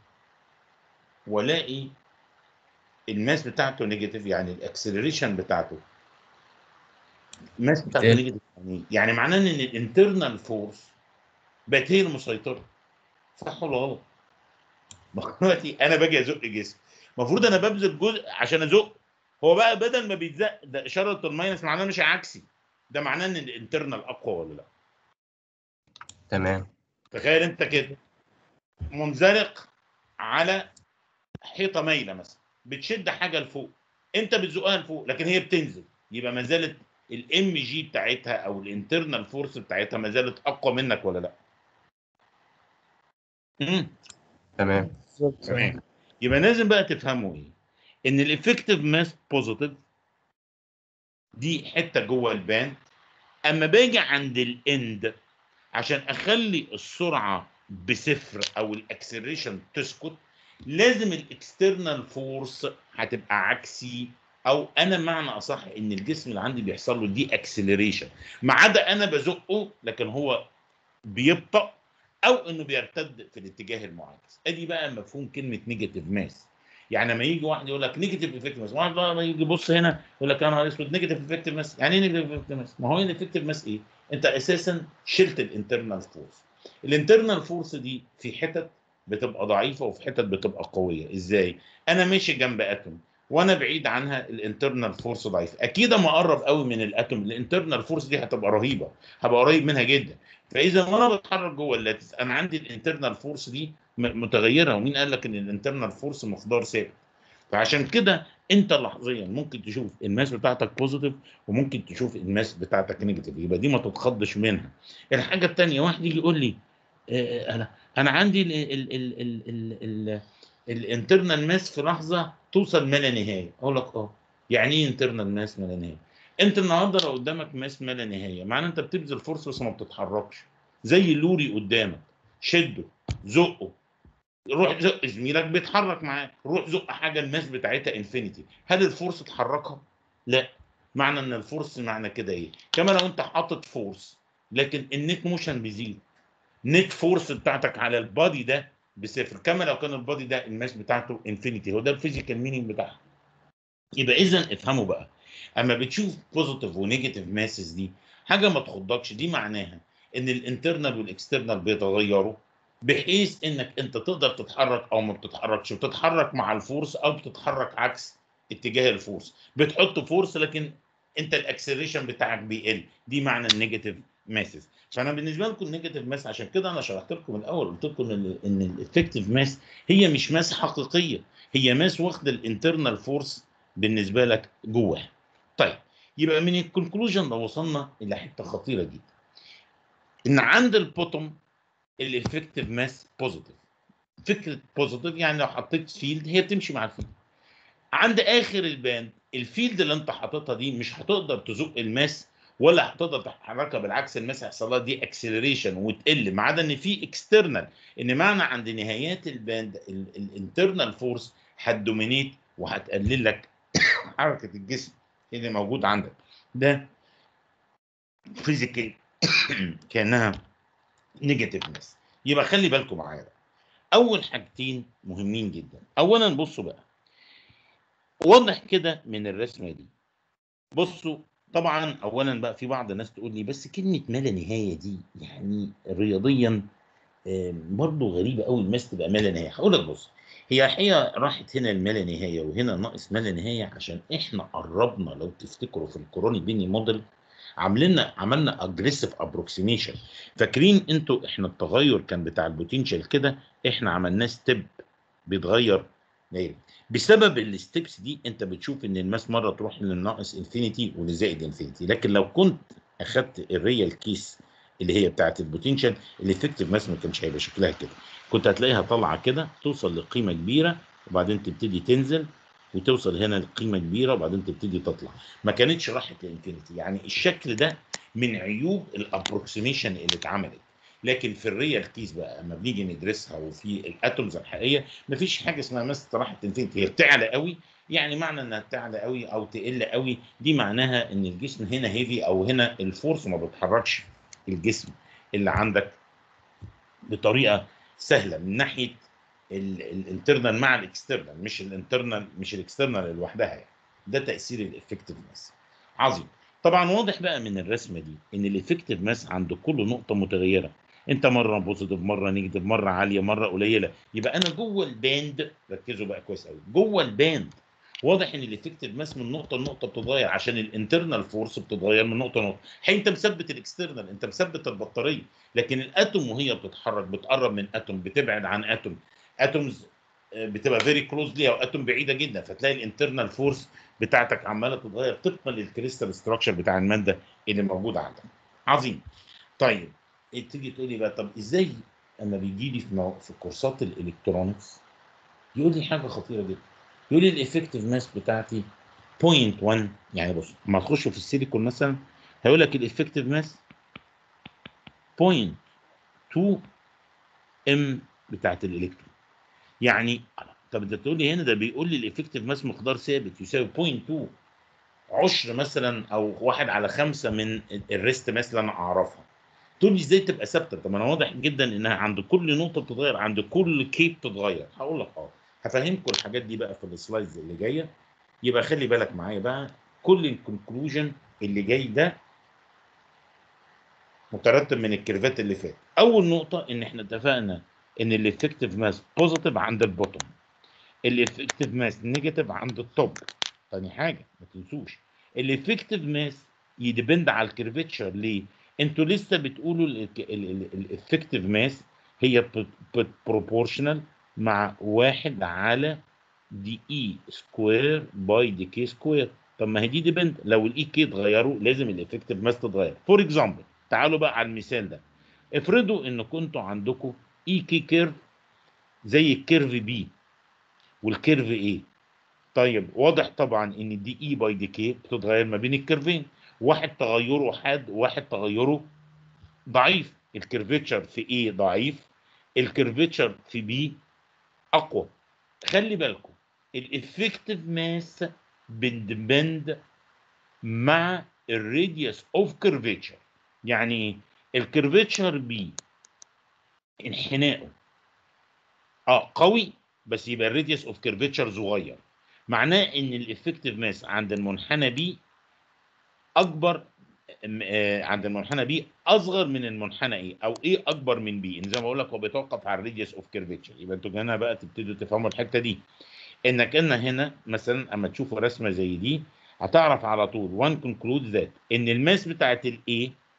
والاقي الماس بتاعته نيجاتيف يعني الاكسلريشن بتاعته الماس بتاعته إيه؟ نيجاتيف يعني إيه؟ يعني معناه ان الانترنال فورس بقت هي المسيطره صح ولا غلط؟ ما هو دلوقتي انا باجي ازق جسم المفروض انا ببذل جزء عشان ازق هو بقى بدل ما بيتزق ده اشاره الماينس معناه مش عكسي ده معناه ان الانترنال اقوى ولا لا؟ تمام تخيل انت كده منزلق على حيطه مايله مثلا بتشد حاجه لفوق انت بتزقها لفوق لكن هي بتنزل يبقى ما زالت الام جي بتاعتها او الانترنال فورس بتاعتها ما زالت اقوى منك ولا لا؟ امم تمام بالظبط تمام يبقى لازم بقى تفهموا ايه؟ ان الافكتيف ماس بوزيتيف دي حته جوه الباند اما باجي عند الاند عشان اخلي السرعه بصفر او الاكسلريشن تسكت لازم الاكسترنال فورس هتبقى عكسي او انا معنى اصح ان الجسم اللي عندي بيحصل له دي اكسلريشن ما عدا انا بزقه لكن هو بيبطأ او انه بيرتد في الاتجاه المعاكس ادي بقى مفهوم كلمه نيجاتيف ماس يعني لما يجي واحد يقول لك نيجاتيف افكتيف ماس واحد بقى يجي يبص هنا يقول لك يا نهار اسود نيجاتيف افكتيف ماس يعني ايه نيجاتيف افكتيف ماس ما هو الافكتيف ماس ايه انت اساسا شلت الانترنال فورس الانترنال فورس دي في حتت بتبقى ضعيفه وفي حتت بتبقى قويه ازاي انا ماشي جنب اتوم وانا بعيد عنها الانترنال فورس ضعيف اكيد اما اقرب قوي من الاتوم الانترنال فورس دي هتبقى رهيبه هبقى قريب منها جدا فاذا وانا بتحرك جوه اللاتس انا عندي الانترنال فورس دي م- متغيره ومين قال لك ان الانترنال فورس مقدار ثابت فعشان كده انت لحظيا ممكن تشوف الماس بتاعتك بوزيتيف وممكن تشوف الماس بتاعتك نيجاتيف يبقى دي ما تتخضش منها الحاجه الثانيه واحد يجي يقول لي آه، انا انا عندي ال ال ال ال ال ال الانترنال ماس في لحظه توصل ما لا نهايه اقول لك اه يعني ايه انترنال ماس ما لا نهايه انت النهارده لو قدامك ماس ما لا نهايه معناه انت بتبذل فرصه بس ما بتتحركش زي اللوري قدامك شده زقه روح زق زميلك بيتحرك معاه روح زق حاجه الماس بتاعتها انفينيتي هل الفورس تحركها لا معنى ان الفورس معنى كده ايه كما لو انت حاطط فورس لكن النت موشن بيزيد نت فورس بتاعتك على البادي ده بصفر كما لو كان البادي ده الماس بتاعته انفينيتي هو ده الفيزيكال مينينج بتاعها يبقى اذا افهموا بقى اما بتشوف بوزيتيف ونيجاتيف ماسز دي حاجه ما تخضكش دي معناها ان الانترنال والاكسترنال بيتغيروا بحيث انك انت تقدر تتحرك او ما بتتحركش وتتحرك مع الفورس او بتتحرك عكس اتجاه الفورس بتحط فورس لكن انت الاكسلريشن بتاعك بيقل دي معنى النيجاتيف ماسز فانا بالنسبه لكم النيجاتيف ماس عشان كده انا شرحت لكم الاول قلت لكم ان ان الافكتيف ماس هي مش ماس حقيقيه هي ماس واخده الانترنال فورس بالنسبه لك جواها طيب يبقى من الكونكلوجن ده وصلنا الى حته خطيره جدا ان عند البوتوم الافكتيف ماس بوزيتيف فكره بوزيتيف يعني لو حطيت فيلد هي بتمشي مع الفيلد عند اخر الباند الفيلد اللي انت حاططها دي مش هتقدر تزق الماس ولا هتقدر تحركها بالعكس الماس هيحصل لها دي اكسلريشن وتقل ما عدا ان في اكسترنال ان معنى عند نهايات الباند الانترنال فورس هتدومينيت وهتقلل لك حركه الجسم اللي موجود عندك ده فيزيكال كانها نيجاتيف ماس يبقى خلي بالكم معايا بقى اول حاجتين مهمين جدا اولا بصوا بقى واضح كده من الرسمه دي بصوا طبعا اولا بقى في بعض الناس تقول لي بس كلمه ما لا نهايه دي يعني رياضيا برضه غريبه قوي الماس تبقى ما لا نهايه هقول لك بص هي الحقيقه راحت هنا الما لا نهايه وهنا ناقص ما لا نهايه عشان احنا قربنا لو تفتكروا في الكوروني بيني موديل عاملين عملنا اجريسيف ابروكسيميشن فاكرين انتوا احنا التغير كان بتاع البوتنشال كده احنا عملناه ستيب بيتغير دايري بسبب الستبس دي انت بتشوف ان الماس مره تروح للناقص انفينيتي ولزائد انفينيتي لكن لو كنت اخدت الريال كيس اللي هي بتاعه البوتنشال الافكتيف ماس ما كانش هيبقى شكلها كده كنت هتلاقيها طالعه كده توصل لقيمه كبيره وبعدين تبتدي تنزل وتوصل هنا لقيمه كبيره وبعدين تبتدي تطلع ما كانتش راحت لانفينيتي يعني الشكل ده من عيوب الابروكسيميشن اللي اتعملت لكن في الريال كيس بقى اما بنيجي ندرسها وفي الاتومز الحقيقيه مفيش حاجه اسمها ماس راحت انفينيتي هي بتعلى قوي يعني معنى انها بتعلى قوي او تقل قوي دي معناها ان الجسم هنا هيفي او هنا الفورس ما بتحركش الجسم اللي عندك بطريقه سهله من ناحيه الانترنال مع الاكسترنال مش الانترنال مش الاكسترنال لوحدها يعني ده تاثير الافكتيف ماس عظيم طبعا واضح بقى من الرسمه دي ان الافكتيف ماس عند كل نقطه متغيره انت مره بوزيتيف مره نيجاتيف مره عاليه مره قليله يبقى انا جوه الباند ركزوا بقى كويس قوي جوه الباند واضح ان الافكتيف ماس من نقطه لنقطه بتتغير عشان الانترنال فورس بتتغير من نقطه لنقطه حين انت مثبت الاكسترنال انت مثبت البطاريه لكن الاتوم وهي بتتحرك بتقرب من اتوم بتبعد عن اتوم اتومز بتبقى فيري كلوز ليها واتوم بعيده جدا فتلاقي الانترنال فورس بتاعتك عماله تتغير طبقا للكريستال ستراكشر بتاع الماده اللي موجود عندك عظيم طيب تيجي تقول لي بقى طب ازاي اما بيجي لي في, مو... في كورسات الالكترونكس يقول لي حاجه خطيره جدا يقول لي الافكتيف ماس بتاعتي 0.1 يعني بص لما تخشوا في السيليكون مثلا هيقول لك الافكتيف ماس 0.2 ام بتاعت الالكترون يعني طب انت تقول لي هنا ده بيقول لي الافكتيف ماس مقدار ثابت يساوي 0.2 عشر مثلا او واحد على خمسة من الريست ماس اللي انا اعرفها تقول لي ازاي تبقى ثابته طب انا واضح جدا انها عند كل نقطه بتتغير عند كل كيب بتتغير هقول لك اه هفهمكم الحاجات دي بقى في السلايدز اللي جايه يبقى خلي بالك معايا بقى كل الكونكلوجن اللي جاي ده مترتب من الكيرفات اللي فات اول نقطه ان احنا اتفقنا ان الافكتيف ماس بوزيتيف عند البوتوم الافكتيف ماس نيجاتيف عند التوب تاني حاجه ما تنسوش الافكتيف ماس يديبند على الكيرفتشر ليه انتوا لسه بتقولوا الافكتيف ماس هي بروبورشنال مع واحد على دي اي سكوير باي دي كي سكوير طب ما هي دي ديبند لو الاي كي اتغيروا لازم الافكتيف ماس تتغير فور اكزامبل تعالوا بقى على المثال ده افرضوا ان كنتوا عندكم اي كي كيرف زي الكيرف بي والكيرف ايه طيب واضح طبعا ان دي اي باي دي كي بتتغير ما بين الكيرفين واحد تغيره حاد وواحد تغيره ضعيف الكيرفتشر في ايه ضعيف الكيرفتشر في بي اقوى خلي بالكم الافكتيف ماس بندبند مع الراديوس اوف كيرفتشر يعني ايه الكيرفتشر بي انحنائه اه قوي بس يبقى الراديوس اوف كيرفتشر صغير معناه ان الافكتيف ماس عند المنحنى بي اكبر عند المنحنى بي اصغر من المنحنى ايه او ايه اكبر من بي زي ما بقول لك هو بيتوقف على الراديوس اوف كيرفتشر يبقى انتوا هنا بقى تبتدوا تفهموا الحته دي انك ان هنا مثلا اما تشوفوا رسمه زي دي هتعرف على طول وان كونكلود ذات ان الماس بتاعت الايه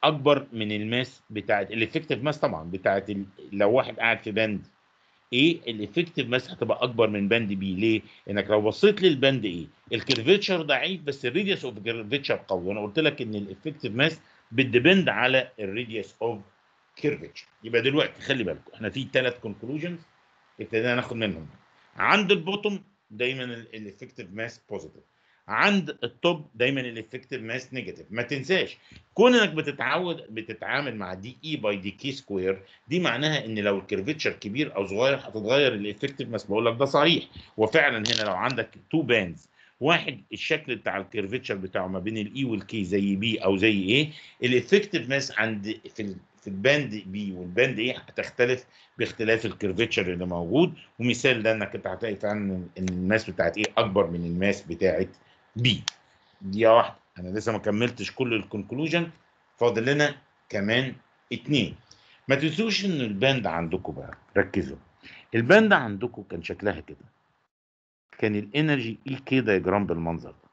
اكبر من الماس بتاعت الافكتيف ماس طبعا بتاعت ال... لو واحد قاعد في باند ايه الافكتيف ماس هتبقى اكبر من باند بي ليه؟ انك لو بصيت للباند ايه الكيرفيتشر ضعيف بس الريديوس اوف كيرفيتشر قوي وانا قلت لك ان الافكتيف ماس بتديبند على الريديوس اوف كيرفيتشر يبقى دلوقتي خلي بالكم احنا في ثلاث كونكلوجنز ابتدينا ناخد منهم عند البوتوم دايما الافكتيف ماس بوزيتيف عند التوب دايما الافكتيف ماس نيجاتيف ما تنساش كون انك بتتعود بتتعامل مع دي اي باي دي كي سكوير دي معناها ان لو الكيرفيتشر كبير او صغير هتتغير الافكتيف ماس بقول لك ده صحيح وفعلا هنا لو عندك تو باندز واحد الشكل بتاع الكيرفيتشر بتاعه ما بين الاي والكي زي بي او زي ايه الافكتيف ماس عند في ال في الباند بي والباند ايه هتختلف باختلاف الكيرفيتشر اللي موجود ومثال ده انك انت هتلاقي فعلا ان الماس بتاعت ايه اكبر من الماس بتاعت بي دي واحده انا لسه ما كملتش كل الكونكلوجن فاضل لنا كمان اتنين ما تنسوش ان الباند عندكم بقى ركزوا الباند عندكم كان شكلها كده كان الانرجي اي كي دايجرام بالمنظر ده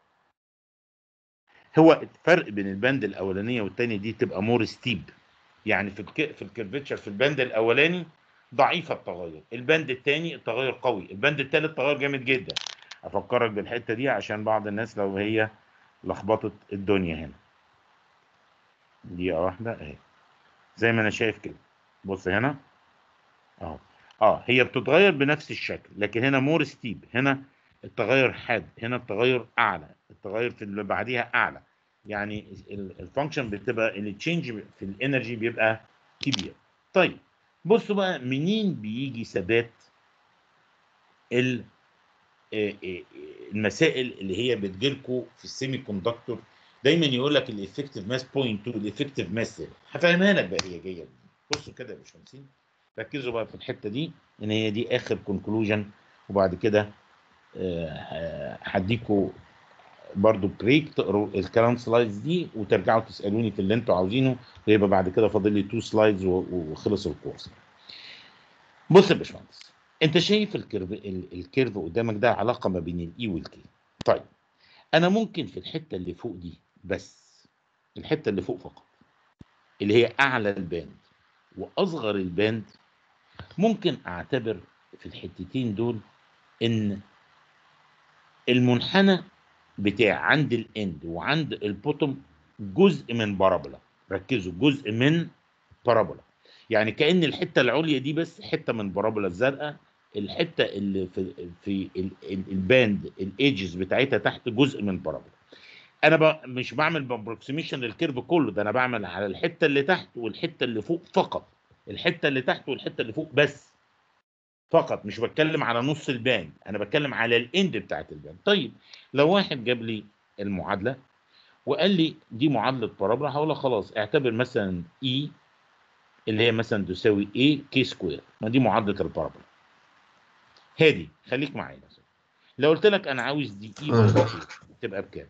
هو الفرق بين الباند الاولانيه والثانيه دي تبقى مور ستيب يعني في الك... في الكيرفيتشر في الباند الاولاني ضعيفه التغير الباند الثاني التغير قوي الباند الثالث تغير جامد جدا افكرك بالحته دي عشان بعض الناس لو هي لخبطت الدنيا هنا دقيقه واحده اهي زي ما انا شايف كده بص هنا اهو اه هي بتتغير بنفس الشكل لكن هنا مور ستيب هنا التغير حاد هنا التغير اعلى التغير في اللي بعديها اعلى يعني الفانكشن بتبقى التشينج في الانرجي بيبقى كبير طيب بصوا بقى منين بيجي ثبات ال المسائل اللي هي بتجيلكوا في السيمي كوندكتور دايما يقول لك الافكتيف ماس 0.2 الافكتيف ماس هفهمها لك بقى هي جايه منين بصوا كده يا باشمهندسين ركزوا بقى في الحته دي ان هي دي اخر كونكلوجن وبعد كده هديكوا برضو بريك تقروا الكلام سلايدز دي وترجعوا تسالوني في اللي انتوا عاوزينه ويبقى بعد كده فاضل لي تو سلايدز وخلص الكورس بص يا باشمهندس انت شايف الكيرف الكيرف قدامك ده علاقه ما بين الاي والكي طيب انا ممكن في الحته اللي فوق دي بس الحته اللي فوق فقط اللي هي اعلى الباند واصغر الباند ممكن اعتبر في الحتتين دول ان المنحنى بتاع عند الاند وعند البوتوم جزء من بارابولا ركزوا جزء من بارابولا يعني كأن الحتة العليا دي بس حتة من بارابولا الزرقاء الحتة اللي في في الباند الايدجز بتاعتها تحت جزء من بارابولا انا ب... مش بعمل بابروكسيميشن للكيرف كله ده انا بعمل على الحتة اللي تحت والحتة اللي فوق فقط الحتة اللي تحت والحتة اللي فوق بس فقط مش بتكلم على نص الباند انا بتكلم على الاند بتاعت الباند طيب لو واحد جاب لي المعادله وقال لي دي معادله بارابولا هقول له خلاص اعتبر مثلا اي اللي هي مثلا تساوي اي كي سكوير ما دي معادله البارابولا هادي خليك معايا مثلا لو قلت لك انا عاوز دي اي آه. تبقى بكام؟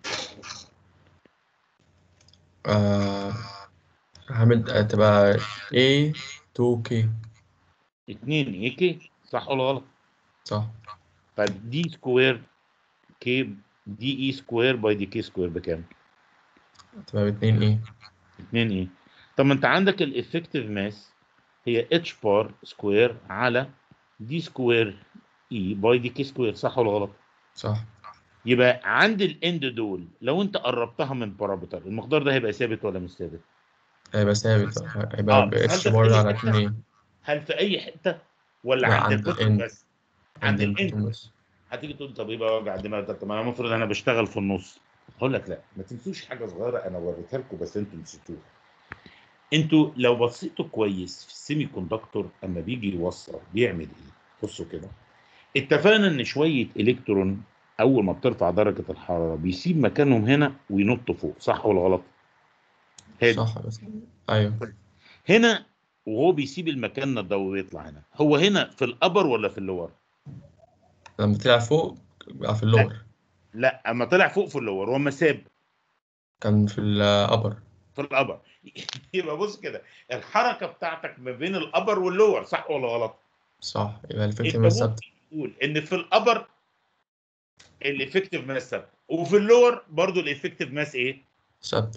آه هعمل تبقى A 2K 2 اي كي صح ولا غلط؟ صح طيب دي سكوير كي دي اي سكوير باي دي كي سكوير بكام؟ تبقى باتنين A 2 ايه طب ما انت عندك الافكتيف ماس هي اتش بار سكوير على دي سكوير اي باي دي كي سكوير صح ولا غلط صح يبقى عند الاند دول لو انت قربتها من بارامتر المقدار ده هيبقى ثابت ولا مش ثابت هيبقى ثابت آه، هيبقى ب بس اتش هل ده بار في أي على حتة؟ اتنين A هل في اي حته ولا لا، عند عند البوتن الإند. بس عند الاند البوتوم بس بس هتيجي تقول طب ايه بقى وجع الدماغ ده طب انا المفروض انا بشتغل في النص هقول لك لا ما تنسوش حاجه صغيره انا وريتها لكم بس انتوا نسيتوها انتوا لو بصيتوا كويس في السيمي كوندكتور اما بيجي يوصل بيعمل ايه بصوا كده اتفقنا ان شويه الكترون اول ما بترفع درجه الحراره بيسيب مكانهم هنا وينط فوق صح ولا غلط هادي صح بس أيوه هنا وهو بيسيب المكان ده ويطلع هنا هو هنا في الابر ولا في اللور لما طلع فوق بقى في اللور لا اما طلع فوق في اللور واما ساب كان في الأبر في الابر يبقى بص كده الحركه بتاعتك ما بين الابر واللور صح ولا غلط صح يبقى انت الإفكتيف ماس ممكن ثابتة تقول ان في الابر الافكتيف ماس ثابت وفي اللور برضو الافكتيف ماس ايه ثابتة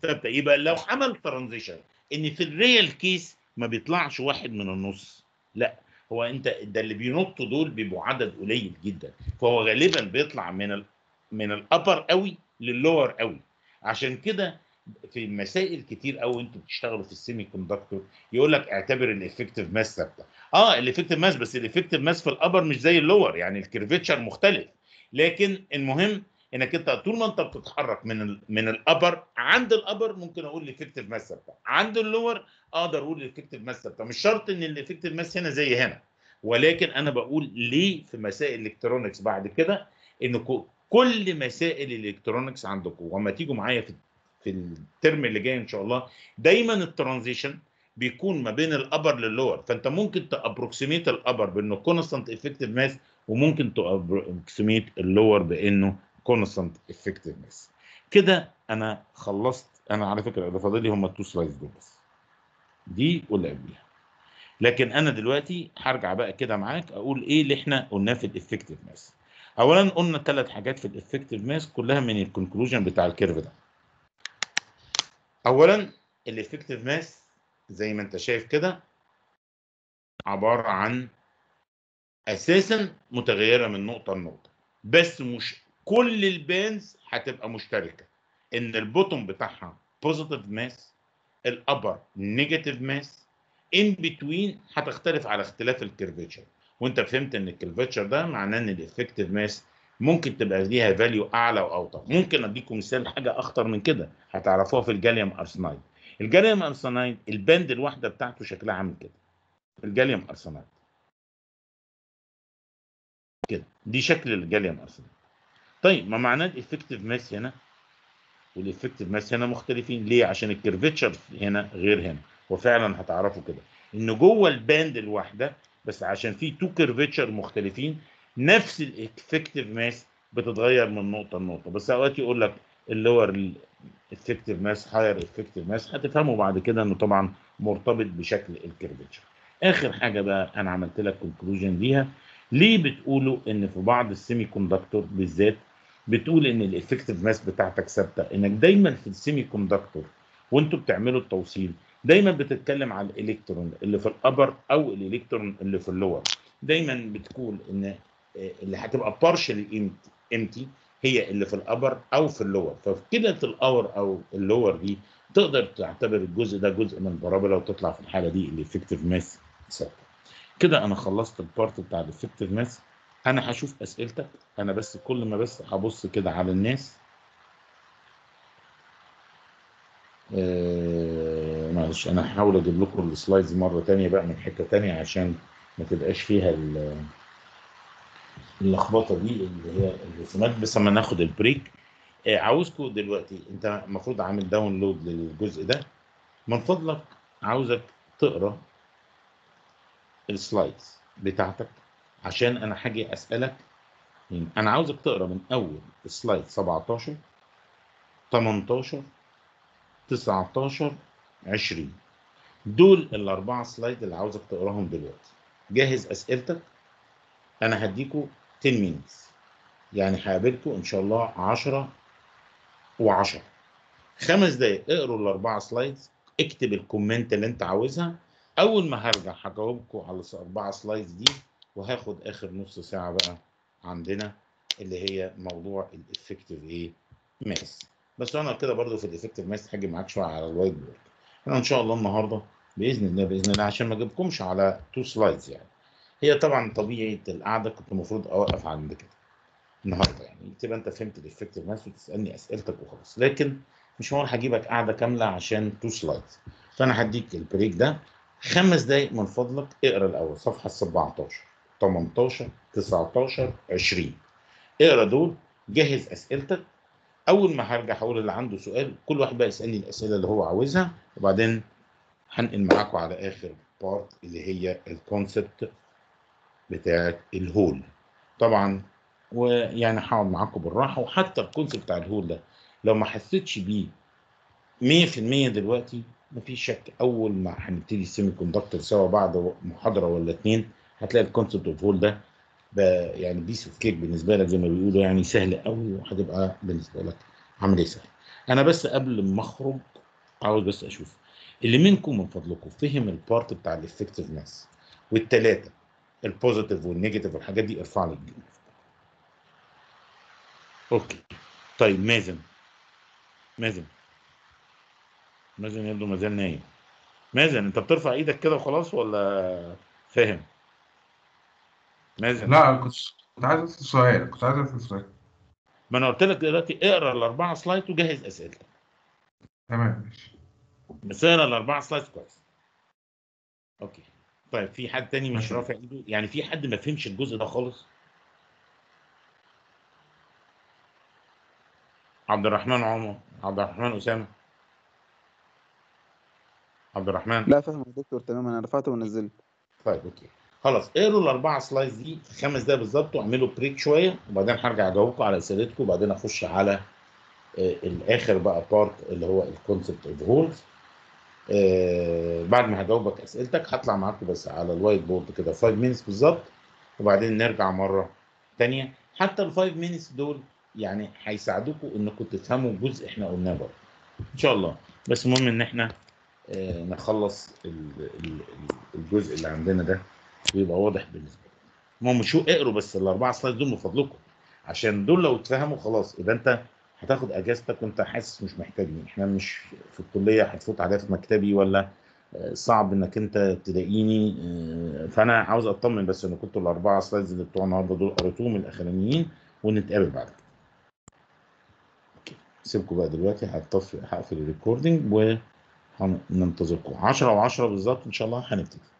ثابته يبقى لو عمل ترانزيشن ان في الريال كيس ما بيطلعش واحد من النص لا هو انت ده اللي بينطوا دول بيبقوا عدد قليل جدا فهو غالبا بيطلع من ال من الابر قوي لللور قوي عشان كده في مسائل كتير قوي انتوا بتشتغلوا في السيمي كوندكتور يقول لك اعتبر الافكتيف ماس ثابته اه الافكتيف ماس بس الافكتيف ماس في الابر مش زي اللور يعني الكيرفيتشر مختلف لكن المهم انك انت طول ما انت بتتحرك من ال من الابر عند الابر ممكن اقول الافكتيف ماس ثابته عند اللور اقدر اقول الافكتيف ماس ثابته مش شرط ان الافكتيف ماس هنا زي هنا ولكن انا بقول ليه في مسائل الالكترونكس بعد كده ان كل مسائل الالكترونكس عندكم وما تيجوا معايا في في الترم اللي جاي ان شاء الله دايما الترانزيشن بيكون ما بين الابر لللور فانت ممكن تابروكسيميت الابر بانه كونستانت افكتيف ماس وممكن تابروكسيميت اللور بانه كونستانت افكتيف ماس كده انا خلصت انا على فكره اللي فاضل لي هم التو سلايدز دول بس دي واللي قبليها لكن انا دلوقتي هرجع بقى كده معاك اقول ايه اللي احنا قلناه في الافكتيف ماس اولا قلنا ثلاث حاجات في الافكتيف ماس كلها من الكونكلوجن بتاع الكيرف ده اولا الافكتيف ماس زي ما انت شايف كده عباره عن اساسا متغيره من نقطه لنقطه بس مش كل البانز هتبقى مشتركه ان البوتوم بتاعها بوزيتيف ماس الابر نيجاتيف ماس ان بتوين هتختلف على اختلاف الكيرفيتشر وانت فهمت ان الكيرفيتشر ده معناه ان الافكتيف ماس ممكن تبقى ليها فاليو اعلى واوطى ممكن اديكم مثال حاجه اخطر من كده هتعرفوها في الجاليوم ارسنايد الجاليوم ارسنايد الباند الواحده بتاعته شكلها عامل كده الجاليوم ارسنايد كده دي شكل الجاليوم ارسنايد طيب ما معناه الافكتيف ماس هنا والافكتيف ماس هنا مختلفين ليه عشان الكيرفيتشر هنا غير هنا وفعلا هتعرفوا كده ان جوه الباند الواحده بس عشان في تو كيرفيتشر مختلفين نفس الافكتيف ماس بتتغير من نقطه لنقطه بس اوقات يقول لك اللور افكتيف ماس هاير افكتيف ماس هتفهموا بعد كده انه طبعا مرتبط بشكل الكيرفيتشر اخر حاجه بقى انا عملت لك كونكلوجن ليها ليه بتقولوا ان في بعض السيمي كوندكتور بالذات بتقول ان الافكتيف ماس بتاعتك ثابته انك دايما في السيمي كوندكتور وانتوا بتعملوا التوصيل دايما بتتكلم على الالكترون اللي في الابر او الالكترون اللي في اللور دايما بتقول ان اللي هتبقى بارشل امتي هي اللي في الابر او في اللور ففي كده الاور او اللور دي تقدر تعتبر الجزء ده جزء من البارابولا وتطلع في الحاله دي الافكتيف ماس ثابته كده انا خلصت البارت بتاع الافكتيف ماس انا هشوف اسئلتك انا بس كل ما بس هبص كده على الناس آه معلش انا هحاول اجيب لكم السلايدز مره تانية بقى من حته تانية عشان ما تبقاش فيها اللخبطه دي اللي هي الرسومات بس اما ناخد البريك آه عاوزكم دلوقتي انت المفروض عامل داونلود للجزء ده من فضلك عاوزك تقرا السلايدز بتاعتك عشان انا هاجي اسالك يعني انا عاوزك تقرا من اول سلايد 17 18 19 20 دول الاربعه سلايد اللي عاوزك تقراهم دلوقتي جهز اسئلتك انا هديكوا 10 مينتس يعني هقابلكم ان شاء الله 10 و10 خمس دقايق اقروا الاربعه سلايدز اكتب الكومنت اللي انت عاوزها اول ما هرجع هجاوبكم على الاربعه سلايدز دي وهاخد اخر نص ساعه بقى عندنا اللي هي موضوع الافكتيف ايه ماس بس انا كده برضو في الافكتيف ماس هاجي معاك شويه على الوايت بورد انا ان شاء الله النهارده باذن الله باذن الله عشان ما اجيبكمش على تو سلايدز يعني هي طبعا طبيعه القعده كنت المفروض اوقف عند كده النهارده يعني تبقى انت فهمت الافكتيف ماس وتسالني اسئلتك وخلاص لكن مش معقول هجيبك قاعده كامله عشان تو سلايدز فانا هديك البريك ده خمس دقايق من فضلك اقرا الاول صفحه 17 18 19 20 اقرا دول جهز اسئلتك اول ما هرجع هقول اللي عنده سؤال كل واحد بقى يسالني الاسئله اللي هو عاوزها وبعدين هنقل معاكم على اخر بارت اللي هي الكونسبت بتاعت الهول طبعا ويعني هقعد معاكم بالراحه وحتى الكونسبت بتاع الهول ده لو ما حسيتش بيه 100% دلوقتي مفيش شك اول ما هنبتدي السيمي كوندكتور سوا بعد محاضره ولا اتنين هتلاقي الكونسبت اوف هول ده يعني بيس اوف كيك بالنسبه لك زي ما بيقولوا يعني سهل قوي وهتبقى بالنسبه لك عمليه سهله. انا بس قبل ما اخرج عاوز بس اشوف اللي منكم من فضلكم فهم البارت بتاع الافكتفنس والثلاثه البوزيتيف والنيجاتيف والحاجات دي ارفع لي الجيم اوكي طيب مازن مازن مازن يبدو ما زال نايم مازن انت بترفع ايدك كده وخلاص ولا فاهم مازن لا كنت كنت عايز اسال سؤال كنت عايز اسال سؤال ما انا قلت لك دلوقتي اقرا الاربعه سلايد وجهز اسئلتك تمام ماشي بس اقرا الاربعه سلايد كويس اوكي طيب في حد تاني مش ماشي. رافع ايده يعني في حد ما فهمش الجزء ده خالص عبد الرحمن عمر عبد الرحمن اسامه عبد الرحمن لا فاهم يا دكتور تمام انا رفعته ونزلت طيب اوكي خلاص اقروا الاربعه سلايدز دي في خمس دقايق بالظبط واعملوا بريك شويه وبعدين هرجع اجاوبكم على اسئلتكم وبعدين اخش على آه، الاخر بقى بارت اللي هو الكونسبت اوف هولز بعد ما هجاوبك اسئلتك هطلع معاكم بس على الوايت بورد كده 5 مينتس بالظبط وبعدين نرجع مره تانية حتى ال 5 مينتس دول يعني هيساعدوكم انكم تفهموا جزء احنا قلناه برضه ان شاء الله بس المهم ان احنا آه، نخلص ال- ال- ال- الجزء اللي عندنا ده ويبقى واضح بالنسبه لك المهم شو اقروا بس الاربعه سلايد دول من فضلكم عشان دول لو اتفهموا خلاص يبقى انت هتاخد اجازتك وانت حاسس مش محتاجني احنا مش في الكليه هتفوت عليا في مكتبي ولا آه، صعب انك انت تلاقيني آه، فانا عاوز اطمن بس ان كنتوا الاربعه سلايدز اللي بتوع النهارده دول قريتوهم الاخرانيين ونتقابل بعد كده اوكي سيبكم بقى دلوقتي هطفي هقفل الريكوردنج وننتظركم 10 و10 بالظبط ان شاء الله هنبتدي